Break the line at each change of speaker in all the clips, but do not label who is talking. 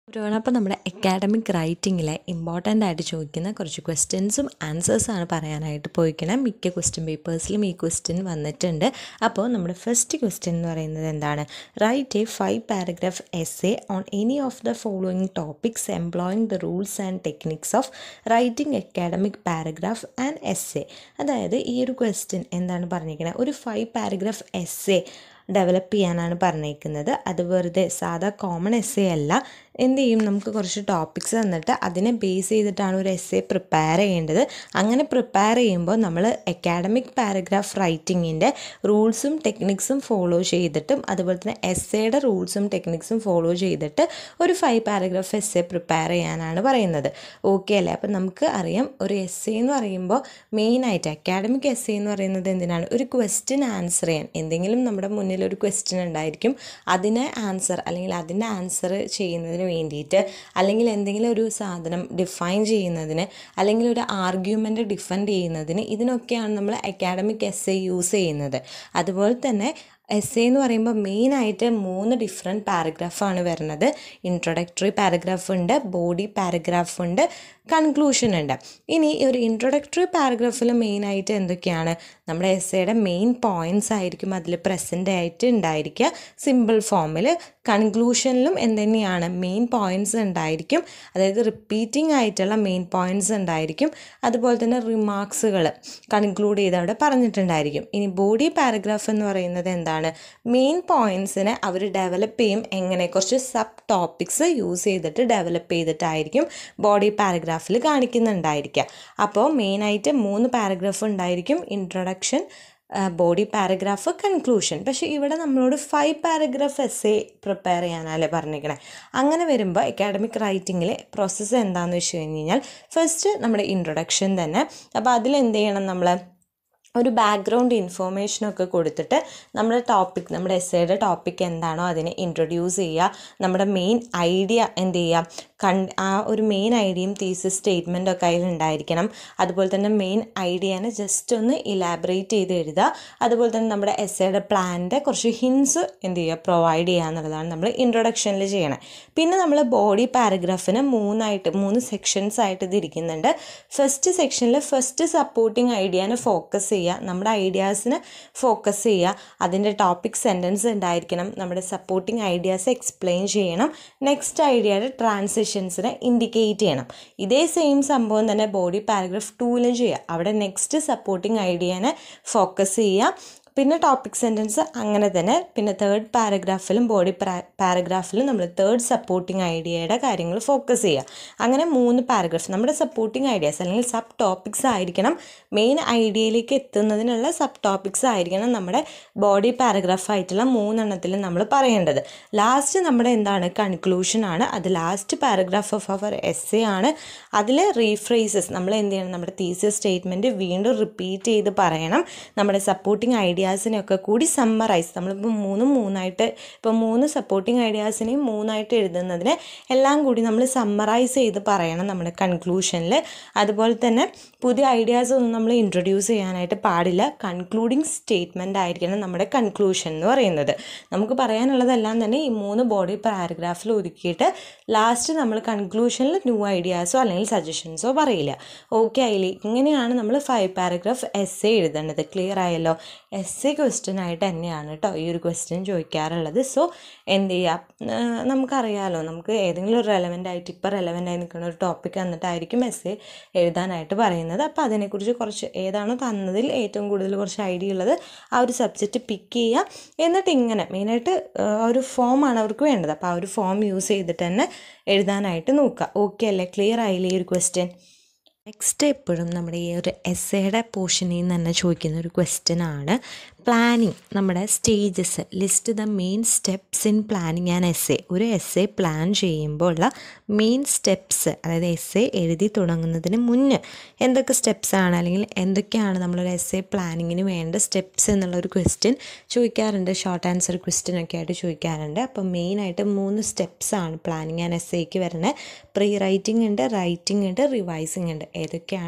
ഒരുപാട് അപ്പോൾ നമ്മുടെ അക്കാഡമിക് റൈറ്റിങ്ങിലെ ഇമ്പോർട്ടൻ്റ് ആയിട്ട് ചോദിക്കുന്ന കുറച്ച് ക്വസ്റ്റ്യൻസും ആൻസേഴ്സാണ് പറയാനായിട്ട് പോയിക്കണം മിക്ക ക്വസ്റ്റ്യൻ പേപ്പേഴ്സിലും ഈ ക്വസ്റ്റ്യൻ വന്നിട്ടുണ്ട് അപ്പോൾ നമ്മുടെ ഫസ്റ്റ് ക്വസ്റ്റ്യൻ എന്ന് പറയുന്നത് എന്താണ് write a five paragraph essay on any of the following topics employing the rules and techniques of writing academic paragraph and essay അതായത് ഈ ഒരു ക്വസ്റ്റ്യൻ എന്താണ് പറഞ്ഞിരിക്കുന്നത് ഒരു five paragraph essay develop ചെയ്യാനാണ് പറഞ്ഞേക്കുന്നത് അത് വെറുതെ സാധാ കോമൺ എസ് എ അല്ല എന്ത് ചെയ്യും നമുക്ക് കുറച്ച് ടോപ്പിക്സ് തന്നിട്ട് അതിനെ ബേസ് ചെയ്തിട്ടാണ് ഒരു എസ് എ പ്രിപ്പയർ ചെയ്യേണ്ടത് അങ്ങനെ പ്രിപ്പയർ ചെയ്യുമ്പോൾ നമ്മൾ അക്കാഡമിക് പാരഗ്രാഫ് റൈറ്റിങ്ങിൻ്റെ റൂൾസും ടെക്നിക്സും ഫോളോ ചെയ്തിട്ടും അതുപോലെ തന്നെ എസ് എയുടെ റൂൾസും ടെക്നിക്സും ഫോളോ ചെയ്തിട്ട് ഒരു five paragraph essay prepare ചെയ്യാനാണ് പറയുന്നത് ഓക്കെ അല്ലേ അപ്പം നമുക്ക് അറിയാം ഒരു എസ് എ എന്ന് പറയുമ്പോൾ മെയിനായിട്ട് അക്കാഡമിക് എസ് എ എന്ന് പറയുന്നത് എന്തിനാണ് ഒരു ക്വസ്റ്റ്യൻ ആൻസർ ചെയ്യാൻ എന്തെങ്കിലും നമ്മുടെ മുന്നിൽ ഒരു ക്വസ്റ്റ്യൻ ഉണ്ടായിരിക്കും അതിനെ ആൻസർ അല്ലെങ്കിൽ അതിൻ്റെ ആൻസർ ചെയ്യുന്നതിന് വേണ്ടിയിട്ട് അല്ലെങ്കിൽ എന്തെങ്കിലും ഒരു സാധനം ഡിഫൈൻ ചെയ്യുന്നതിന് അല്ലെങ്കിൽ ഒരു ആർഗ്യുമെൻ്റ് ഡിഫെൻഡ് ചെയ്യുന്നതിന് ഇതിനൊക്കെയാണ് നമ്മൾ അക്കാഡമിക് എസ് എ യൂസ് ചെയ്യുന്നത് അതുപോലെ തന്നെ എസ് എ എന്ന് പറയുമ്പോൾ മെയിനായിട്ട് മൂന്ന് ഡിഫറെൻറ്റ് പാരഗ്രാഫാണ് വരുന്നത് ഇൻട്രൊഡക്ടറി പാരഗ്രാഫ് ഉണ്ട് ബോഡി പാരഗ്രാഫ് ഉണ്ട് കൺക്ലൂഷൻ ഉണ്ട് ഇനി ഒരു ഇൻട്രൊഡക്ടറി പാരഗ്രാഫിൽ മെയിനായിട്ട് എന്തൊക്കെയാണ് നമ്മുടെ എസ് എയുടെ മെയിൻ പോയിൻറ്റ്സ് ആയിരിക്കും അതിൽ പ്രസൻ്റ് ആയിട്ട് ഉണ്ടായിരിക്കുക സിമ്പിൾ ഫോമിൽ കൺക്ലൂഷനിലും എന്തുതന്നെയാണ് മെയിൻ പോയിൻറ്റ്സ് ഉണ്ടായിരിക്കും അതായത് റിപ്പീറ്റിംഗ് ആയിട്ടുള്ള മെയിൻ പോയിൻറ്റ്സ് ഉണ്ടായിരിക്കും അതുപോലെ തന്നെ റിമാർക്സുകൾ കൺക്ലൂഡ് ചെയ്ത് അവിടെ പറഞ്ഞിട്ടുണ്ടായിരിക്കും ഇനി ബോഡി പാരഗ്രാഫ് എന്ന് പറയുന്നത് എന്താണ് മെയിൻ പോയിൻറ്റ്സിനെ അവർ ഡെവലപ്പ് ചെയ്യും എങ്ങനെ കുറച്ച് സബ് ടോപ്പിക്സ് യൂസ് ചെയ്തിട്ട് ഡെവലപ്പ് ചെയ്തിട്ടായിരിക്കും ബോഡി പാരഗ്രാഫിൽ കാണിക്കുന്നുണ്ടായിരിക്കുക അപ്പോൾ മെയിനായിട്ട് മൂന്ന് പാരഗ്രാഫ് ഉണ്ടായിരിക്കും ഇൻട്രൊഡക്ഷൻ ബോഡി പാരഗ്രാഫ് കൺക്ലൂഷൻ പക്ഷേ ഇവിടെ നമ്മളോട് five paragraph essay prepare ചെയ്യാനല്ലേ പറഞ്ഞിരിക്കണേ അങ്ങനെ വരുമ്പോൾ അക്കാഡമിക് റൈറ്റിങ്ങിലെ പ്രോസസ്സ് എന്താണെന്ന് വെച്ച് കഴിഞ്ഞ് കഴിഞ്ഞാൽ ഫസ്റ്റ് നമ്മുടെ ഇൻട്രൊഡക്ഷൻ തന്നെ അപ്പോൾ അതിൽ എന്ത് ചെയ്യണം നമ്മൾ ഒരു ബാക്ക്ഗ്രൗണ്ട് ഇൻഫോർമേഷനൊക്കെ കൊടുത്തിട്ട് നമ്മുടെ ടോപ്പിക് നമ്മുടെ എസ്സേയുടെ ടോപ്പിക് എന്താണോ അതിനെ ഇൻട്രൊഡ്യൂസ് ചെയ്യുക നമ്മുടെ മെയിൻ ഐഡിയ എന്ത് ചെയ്യുക കൺ ആ ഒരു മെയിൻ ഐഡിയയും തീസിസ് സ്റ്റേറ്റ്മെൻ്റ് ഒക്കെ അതിൽ ഉണ്ടായിരിക്കണം അതുപോലെ തന്നെ മെയിൻ ഐഡിയനെ ജസ്റ്റ് ഒന്ന് ഇലാബറേറ്റ് ചെയ്ത് എഴുതുക അതുപോലെ തന്നെ നമ്മുടെ എസ്സേയുടെ പ്ലാനിൻ്റെ കുറച്ച് ഹിൻസ് എന്ത് ചെയ്യുക പ്രൊവൈഡ് ചെയ്യുക എന്നുള്ളതാണ് നമ്മൾ ഇൻട്രൊഡക്ഷനിൽ ചെയ്യണത് പിന്നെ നമ്മൾ ബോഡി പാരഗ്രാഫിന് മൂന്നായിട്ട് മൂന്ന് സെക്ഷൻസ് ആയിട്ട് ഇതിരിക്കുന്നുണ്ട് ഫസ്റ്റ് സെക്ഷനിൽ ഫസ്റ്റ് സപ്പോർട്ടിങ് ഐഡിയനെ ഫോക്കസ് ചെയ്യുക നമ്മുടെ ഐഡിയാസിന് ഫോക്കസ് ചെയ്യുക അതിൻ്റെ ടോപ്പിക് സെൻറ്റൻസ് ഉണ്ടായിരിക്കണം നമ്മുടെ സപ്പോർട്ടിങ് ഐഡിയാസ് എക്സ്പ്ലെയിൻ ചെയ്യണം നെക്സ്റ്റ് ഐഡിയയുടെ ട്രാൻസിഷൻസിനെ ഇൻഡിക്കേറ്റ് ചെയ്യണം ഇതേ സെയിം സംഭവം തന്നെ ബോഡി പാരഗ്രാഫ് ടൂവിലും ചെയ്യുക അവിടെ നെക്സ്റ്റ് സപ്പോർട്ടിങ് ഐഡിയനെ ഫോക്കസ് ചെയ്യുക പിന്നെ ടോപ്പിക് സെൻറ്റൻസ് അങ്ങനെ തന്നെ പിന്നെ തേർഡ് പാരഗ്രാഫിലും ബോഡി പാരഗ്രാഫിലും നമ്മൾ തേർഡ് സപ്പോർട്ടിങ് ഐഡിയയുടെ കാര്യങ്ങൾ ഫോക്കസ് ചെയ്യുക അങ്ങനെ മൂന്ന് പാരഗ്രാഫ് നമ്മുടെ സപ്പോർട്ടിങ് ഐഡിയാസ് അല്ലെങ്കിൽ സബ് ടോപ്പിക്സ് ആയിരിക്കണം മെയിൻ ഐഡിയയിലേക്ക് എത്തുന്നതിനുള്ള സബ് ടോപ്പിക്സ് ആയിരിക്കണം നമ്മുടെ ബോഡി പാരഗ്രാഫ് ആയിട്ടുള്ള മൂന്നെണ്ണത്തിൽ നമ്മൾ പറയേണ്ടത് ലാസ്റ്റ് നമ്മുടെ എന്താണ് കൺക്ലൂഷൻ ആണ് അത് last paragraph of our essay ആണ് അതിൽ റീഫ്രേസസ് നമ്മൾ എന്ത് ചെയ്യണം നമ്മുടെ തീസിയസ് സ്റ്റേറ്റ്മെൻറ്റ് വീണ്ടും റിപ്പീറ്റ് ചെയ്ത് പറയണം നമ്മുടെ സപ്പോർട്ടിങ് ഐഡിയാസിനെയൊക്കെ കൂടി സമ്മറൈസ് നമ്മളിപ്പോൾ മൂന്നും മൂന്നായിട്ട് ഇപ്പോൾ മൂന്ന് സപ്പോർട്ടിങ് ഐഡിയാസിനെയും മൂന്നായിട്ട് എഴുതുന്നതിന് എല്ലാം കൂടി നമ്മൾ സമ്മറൈസ് ചെയ്ത് പറയണം നമ്മുടെ കൺക്ലൂഷനിൽ അതുപോലെ തന്നെ പുതിയ ഐഡിയാസ് ഒന്നും നമ്മൾ ഇൻട്രൊഡ്യൂസ് ചെയ്യാനായിട്ട് പാടില്ല കൺക്ലൂഡിങ് സ്റ്റേറ്റ്മെൻ്റ് ആയിരിക്കണം നമ്മുടെ കൺക്ലൂഷൻ എന്ന് പറയുന്നത് നമുക്ക് പറയാനുള്ളതെല്ലാം തന്നെ ഈ മൂന്ന് ബോഡി പാരഗ്രാഫിൽ ഒതുക്കിയിട്ട് ലാസ്റ്റ് നമ്മൾ കൺക്ലൂഷനിൽ ന്യൂ ഐഡിയാസോ അല്ലെങ്കിൽ സജഷൻസോ പറയില്ല ഓക്കെ ആയില്ലേ ഇങ്ങനെയാണ് നമ്മൾ ഫൈവ് പാരഗ്രാഫ് എസ് എ എഴുതേണ്ടത് ക്ലിയർ ആയല്ലോ എസ് എ ക്വസ്റ്റ്യൻ ആയിട്ട് തന്നെയാണ് കേട്ടോ ഈ ഒരു ക്വസ്റ്റ്യൻ ചോദിക്കാറുള്ളത് സോ എന്ത് ചെയ്യുക നമുക്കറിയാമല്ലോ നമുക്ക് ഏതെങ്കിലും ഒരു റെലവൻ്റ് ആയിട്ട് ഇപ്പോൾ റെലവൻ്റ് ആയി നിൽക്കുന്ന ഒരു ടോപ്പിക് തന്നിട്ടായിരിക്കും എസ് എ എഴുതാനായിട്ട് പറയുന്നത് അപ്പോൾ അതിനെക്കുറിച്ച് കുറച്ച് ഏതാണോ തന്നതിൽ ഏറ്റവും കൂടുതൽ കുറച്ച് ഐഡിയ ഉള്ളത് ആ ഒരു സബ്ജക്റ്റ് പിക്ക് ചെയ്യുക എന്നിട്ട് ഇങ്ങനെ മെയിനായിട്ട് ഒരു ഫോമാണ് അവർക്ക് വേണ്ടത് അപ്പോൾ ആ ഒരു ഫോം യൂസ് ചെയ്തിട്ട് തന്നെ എഴുതാനായിട്ട് നോക്കുക ഓക്കെ അല്ലേ ക്ലിയർ ആയില്ലേ ഈ ഒരു ക്വസ്റ്റ്യൻ നെക്സ്റ്റ് എപ്പോഴും നമ്മുടെ ഈ ഒരു എസ്സേയുടെ പോർഷനിൽ നിന്ന് തന്നെ ചോദിക്കുന്ന ഒരു ക്വസ്റ്റ്യൻ ആണ് പ്ലാനിങ് നമ്മുടെ stages list the main steps in planning and essay ഒരു എസ്സേ പ്ലാൻ ചെയ്യുമ്പോൾ ഉള്ള മെയിൻ സ്റ്റെപ്സ് അതായത് എസ്സേ എഴുതി തുടങ്ങുന്നതിന് മുന്നേ എന്തൊക്കെ സ്റ്റെപ്സ് ആണ് അല്ലെങ്കിൽ എന്തൊക്കെയാണ് നമ്മളൊരു എസ്സേ പ്ലാനിങ്ങിന് വേണ്ട സ്റ്റെപ്സ് എന്നുള്ള ഒരു ക്വസ്റ്റ്യൻ ചോദിക്കാറുണ്ട് ഷോർട്ട് ആൻസർ ക്വസ്റ്റ്യൻ ഒക്കെ ആയിട്ട് ചോദിക്കാറുണ്ട് അപ്പം മെയിനായിട്ട് മൂന്ന് സ്റ്റെപ്സ് ആണ് പ്ലാനിങ് ആൻഡ് എസ്സേക്ക് വരുന്നത് പ്രീ റൈറ്റിംഗ് ഉണ്ട് റൈറ്റിംഗ് ഉണ്ട് റിവൈസിങ് ഉണ്ട് ഏതൊക്കെയാണ്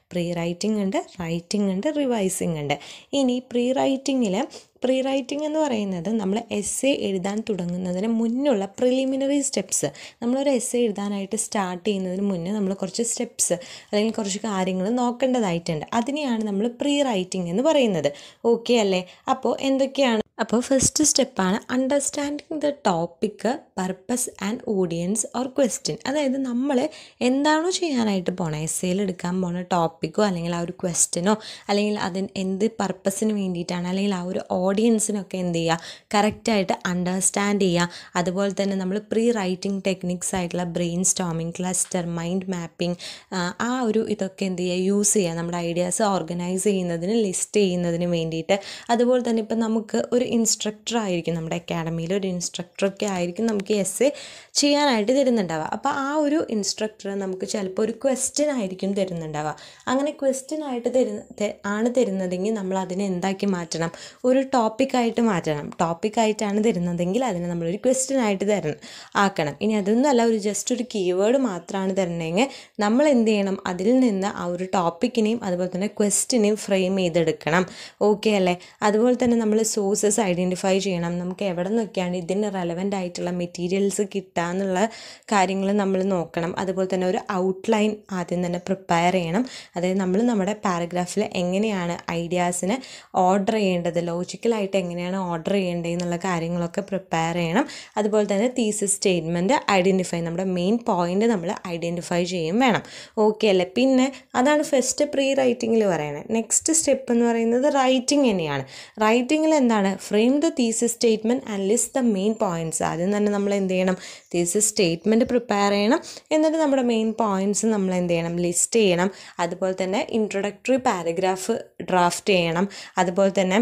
പ്രീ റൈറ്റിംഗ് ഉണ്ട് റൈറ്റിംഗ് ഉണ്ട് റിവൈസിംഗ് ഉണ്ട് ഇനി പ്രീ റൈറ്റിങ്ങിൽ പ്രീ റൈറ്റിംഗ് എന്ന് പറയുന്നത് നമ്മൾ എസ് എ എഴുതാൻ തുടങ്ങുന്നതിന് മുന്നുള്ള പ്രിലിമിനറി സ്റ്റെപ്സ് നമ്മളൊരു എസ് എ എഴുതാനായിട്ട് സ്റ്റാർട്ട് ചെയ്യുന്നതിന് മുന്നേ നമ്മൾ കുറച്ച് സ്റ്റെപ്സ് അല്ലെങ്കിൽ കുറച്ച് കാര്യങ്ങൾ നോക്കേണ്ടതായിട്ടുണ്ട് അതിനെയാണ് നമ്മൾ പ്രീ റൈറ്റിംഗ് എന്ന് പറയുന്നത് ഓക്കെ അല്ലേ അപ്പോൾ എന്തൊക്കെയാണ് അപ്പോൾ ഫസ്റ്റ് സ്റ്റെപ്പാണ് understanding the topic purpose and audience or question അതായത് നമ്മൾ എന്താണോ ചെയ്യാനായിട്ട് പോണത് എസ് എയിൽ എടുക്കാൻ പോണ ടോപ്പിക്കോ അല്ലെങ്കിൽ ആ ഒരു ക്വസ്റ്റ്യനോ അല്ലെങ്കിൽ അതിന് എന്ത് പർപ്പസിന് വേണ്ടിയിട്ടാണ് അല്ലെങ്കിൽ ആ ഒരു ഓഡിയൻസിനൊക്കെ എന്ത് ചെയ്യുക കറക്റ്റായിട്ട് അണ്ടർസ്റ്റാൻഡ് ചെയ്യുക അതുപോലെ തന്നെ നമ്മൾ പ്രീ റൈറ്റിംഗ് ടെക്നിക്സ് ആയിട്ടുള്ള brainstorming cluster mind mapping ആ ഒരു ഇതൊക്കെ എന്ത് ചെയ്യുക യൂസ് ചെയ്യുക നമ്മുടെ ഐഡിയാസ് ഓർഗനൈസ് ചെയ്യുന്നതിന് ലിസ്റ്റ് ചെയ്യുന്നതിന് വേണ്ടിയിട്ട് അതുപോലെ തന്നെ ഇപ്പം നമുക്ക് ഒരു ഇൻസ്ട്രക്ടർ ആയിരിക്കും നമ്മുടെ അക്കാഡമിയിൽ ഒരു ഇൻസ്ട്രക്ടറൊക്കെ ആയിരിക്കും നമുക്ക് എസ് എ ചെയ്യാനായിട്ട് തരുന്നുണ്ടാവുക അപ്പോൾ ആ ഒരു ഇൻസ്ട്രക്ടർ നമുക്ക് ചിലപ്പോൾ ഒരു ക്വസ്റ്റ്യൻ ആയിരിക്കും തരുന്നുണ്ടാവുക അങ്ങനെ ക്വസ്റ്റ്യൻ ആയിട്ട് തരുന്ന ആണ് തരുന്നതെങ്കിൽ നമ്മൾ അതിനെ എന്താക്കി മാറ്റണം ഒരു ടോപ്പിക്കായിട്ട് മാറ്റണം ടോപ്പിക്കായിട്ടാണ് തരുന്നതെങ്കിൽ അതിനെ നമ്മളൊരു ക്വസ്റ്റ്യൻ ആയിട്ട് തരണം ആക്കണം ഇനി അതൊന്നുമല്ല ഒരു ജസ്റ്റ് ഒരു കീവേഡ് മാത്രമാണ് തരണമെങ്കിൽ നമ്മൾ എന്ത് ചെയ്യണം അതിൽ നിന്ന് ആ ഒരു ടോപ്പിക്കിനെയും അതുപോലെ തന്നെ ക്വസ്റ്റിനെയും ഫ്രെയിം ചെയ്തെടുക്കണം ഓക്കെ അല്ലേ അതുപോലെ തന്നെ നമ്മൾ സോഴ്സസ് ഐഡൻറ്റിഫൈ ചെയ്യണം നമുക്ക് എവിടെ നിന്നൊക്കെയാണ് ഇതിന് റെലവൻ്റ് ആയിട്ടുള്ള മെറ്റീരിയൽസ് കിട്ടുക എന്നുള്ള കാര്യങ്ങൾ നമ്മൾ നോക്കണം അതുപോലെ തന്നെ ഒരു ഔട്ട്ലൈൻ ആദ്യം തന്നെ പ്രിപ്പയർ ചെയ്യണം അതായത് നമ്മൾ നമ്മുടെ പാരഗ്രാഫിൽ എങ്ങനെയാണ് ഐഡിയാസിനെ ഓർഡർ ചെയ്യേണ്ടത് ലോജിക്കലായിട്ട് എങ്ങനെയാണ് ഓർഡർ ചെയ്യേണ്ടത് എന്നുള്ള കാര്യങ്ങളൊക്കെ പ്രിപ്പയർ ചെയ്യണം അതുപോലെ തന്നെ തീസിസ് സ്റ്റേറ്റ്മെൻറ്റ് ഐഡൻറ്റിഫൈ നമ്മുടെ മെയിൻ പോയിന്റ് നമ്മൾ ഐഡൻറ്റിഫൈ ചെയ്യും വേണം ഓക്കെ അല്ലേ പിന്നെ അതാണ് ഫസ്റ്റ് പ്രീ റൈറ്റിങ്ങിൽ പറയുന്നത് നെക്സ്റ്റ് സ്റ്റെപ്പ് എന്ന് പറയുന്നത് റൈറ്റിംഗ് തന്നെയാണ് റൈറ്റിങ്ങിൽ എന്താണ് frame the thesis statement and list the main points ആദ്യം തന്നെ നമ്മൾ എന്ത് ചെയ്യണം തീസിസ് സ്റ്റേറ്റ്മെൻറ്റ് പ്രിപ്പയർ ചെയ്യണം എന്നിട്ട് നമ്മുടെ മെയിൻ പോയിൻറ്റ്സ് നമ്മൾ എന്ത് ചെയ്യണം ലിസ്റ്റ് ചെയ്യണം അതുപോലെ തന്നെ ഇൻട്രൊഡക്ടറി പാരഗ്രാഫ് ഡ്രാഫ്റ്റ് ചെയ്യണം അതുപോലെ തന്നെ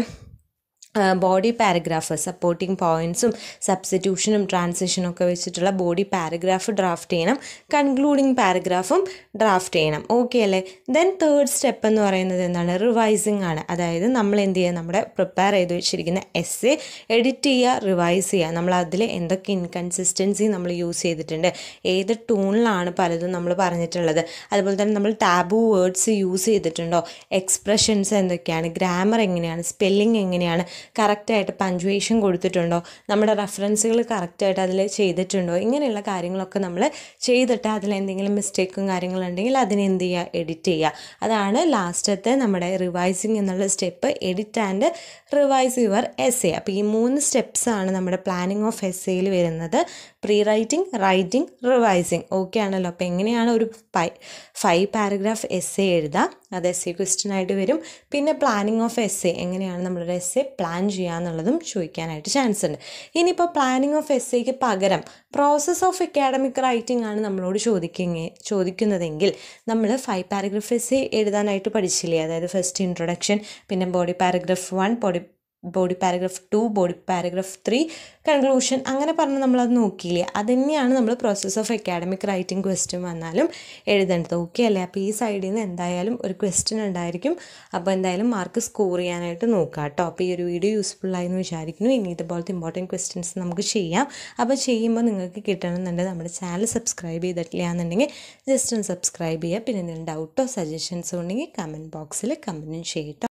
ബോഡി പാരഗ്രാഫ് സപ്പോർട്ടിംഗ് പോയിൻറ്റ്സും സബ്സ്റ്റിറ്റ്യൂഷനും ട്രാൻസിഷനും ഒക്കെ വെച്ചിട്ടുള്ള ബോഡി പാരഗ്രാഫ് ഡ്രാഫ്റ്റ് ചെയ്യണം കൺക്ലൂഡിങ് പാരഗ്രാഫും ഡ്രാഫ്റ്റ് ചെയ്യണം ഓക്കെ അല്ലേ ദെൻ തേർഡ് സ്റ്റെപ്പ് എന്ന് പറയുന്നത് എന്താണ് റിവൈസിങ് ആണ് അതായത് നമ്മൾ എന്ത് ചെയ്യുക നമ്മുടെ പ്രിപ്പയർ ചെയ്ത് വെച്ചിരിക്കുന്ന എസ് എ എഡിറ്റ് ചെയ്യുക റിവൈസ് ചെയ്യുക നമ്മൾ അതിൽ എന്തൊക്കെ ഇൻകൺസിസ്റ്റൻസി നമ്മൾ യൂസ് ചെയ്തിട്ടുണ്ട് ഏത് ടൂണിലാണ് പലതും നമ്മൾ പറഞ്ഞിട്ടുള്ളത് അതുപോലെ തന്നെ നമ്മൾ ടാബു വേർഡ്സ് യൂസ് ചെയ്തിട്ടുണ്ടോ എക്സ്പ്രഷൻസ് എന്തൊക്കെയാണ് ഗ്രാമർ എങ്ങനെയാണ് സ്പെല്ലിംഗ് എങ്ങനെയാണ് കറക്റ്റായിട്ട് പഞ്ച്വേഷൻ കൊടുത്തിട്ടുണ്ടോ നമ്മുടെ റെഫറൻസുകൾ കറക്റ്റായിട്ട് അതിൽ ചെയ്തിട്ടുണ്ടോ ഇങ്ങനെയുള്ള കാര്യങ്ങളൊക്കെ നമ്മൾ ചെയ്തിട്ട് അതിൽ എന്തെങ്കിലും മിസ്റ്റേക്കും കാര്യങ്ങളുണ്ടെങ്കിൽ അതിനെ എന്ത് ചെയ്യുക എഡിറ്റ് ചെയ്യുക അതാണ് ലാസ്റ്റത്തെ നമ്മുടെ റിവൈസിങ് എന്നുള്ള step edit and revise your essay അപ്പോൾ ഈ മൂന്ന് സ്റ്റെപ്സാണ് നമ്മുടെ പ്ലാനിങ് ഓഫ് എസ് എയിൽ വരുന്നത് pre writing writing revising okay ആണല്ലോ അപ്പോൾ എങ്ങനെയാണ് ഒരു ഫൈ ഫൈവ് പാരഗ്രാഫ് എസ് എ എഴുതുക അത് എസ് എ ക്വസ്റ്റ്യൻ ആയിട്ട് വരും പിന്നെ പ്ലാനിങ് ഓഫ് എസ് എ എങ്ങനെയാണ് നമ്മളൊരു എസ് എ പ്ലാൻ ചെയ്യുക എന്നുള്ളതും ചോദിക്കാനായിട്ട് ചാൻസ് ഉണ്ട് ഇനിയിപ്പോൾ പ്ലാനിങ് ഓഫ് എസ് എക്ക് പകരം പ്രോസസ് ഓഫ് അക്കാഡമിക് റൈറ്റിംഗ് ആണ് നമ്മളോട് ചോദിക്കുക ചോദിക്കുന്നതെങ്കിൽ നമ്മൾ ഫൈവ് പാരഗ്രാഫ് എസ് എ എഴുതാനായിട്ട് പഠിച്ചില്ലേ അതായത് ഫസ്റ്റ് ഇൻട്രൊഡക്ഷൻ പിന്നെ body paragraph one body body paragraph two body paragraph three conclusion അങ്ങനെ പറഞ്ഞ് നമ്മളത് നോക്കിയില്ലേ അത് തന്നെയാണ് നമ്മൾ process of academic writing question വന്നാലും എഴുതേണ്ടത് ഓക്കെ അല്ലേ അപ്പോൾ ഈ സൈഡിൽ നിന്ന് എന്തായാലും ഒരു ക്വസ്റ്റ്യൻ ഉണ്ടായിരിക്കും അപ്പോൾ എന്തായാലും മാർക്ക് സ്കോർ ചെയ്യാനായിട്ട് നോക്കുക കേട്ടോ അപ്പോൾ ഈ ഒരു വീഡിയോ യൂസ്ഫുള്ളായി എന്ന് വിചാരിക്കുന്നു ഇനി ഇതുപോലത്തെ ഇമ്പോർട്ടൻറ്റ് ക്വസ്റ്റ്യൻസ് നമുക്ക് ചെയ്യാം അപ്പോൾ ചെയ്യുമ്പോൾ നിങ്ങൾക്ക് കിട്ടണമെന്നുണ്ടെങ്കിൽ നമ്മുടെ ചാനൽ സബ്സ്ക്രൈബ് ചെയ്തിട്ടില്ല എന്നുണ്ടെങ്കിൽ ജസ്റ്റ് ഒന്ന് സബ്സ്ക്രൈബ് ചെയ്യുക പിന്നെ എന്തെങ്കിലും ഡൗട്ടോ സജഷൻസോ ഉണ്ടെങ്കിൽ കമൻറ്റ് ബോക്സിൽ കമൻറ്റും ചെയ്യട്ടോ